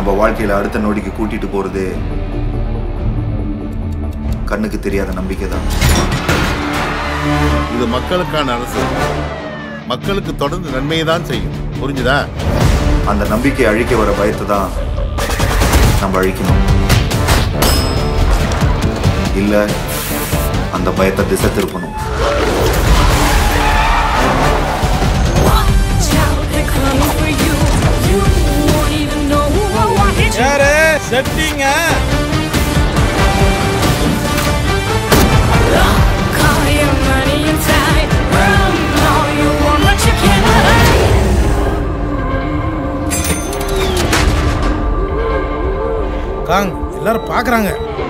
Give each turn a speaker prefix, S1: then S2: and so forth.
S1: நம்ம வாழ்க்கையில அடுத்த நொடிக்கு கூட்டிட்டு போறது கண்ணுக்கு தெரியாத நம்பிக்கை தான்
S2: இது மக்களுக்கான அரசு மக்களுக்கு தொடர்ந்து நன்மையை தான் செய்யும் புரிஞ்சுதா
S1: அந்த நம்பிக்கையை அழிக்க வர பயத்தை தான் நம்ம அழிக்கணும் இல்ல அந்த பயத்தை திசை திருப்பணும்
S3: Watch out, they're coming for you. You won't even know who or what hit you.
S4: யாரு செட்டிங்க
S3: Call your money and tie. Run all you want, but you cannot hide.
S4: காங் எல்லாரும் பாக்குறாங்க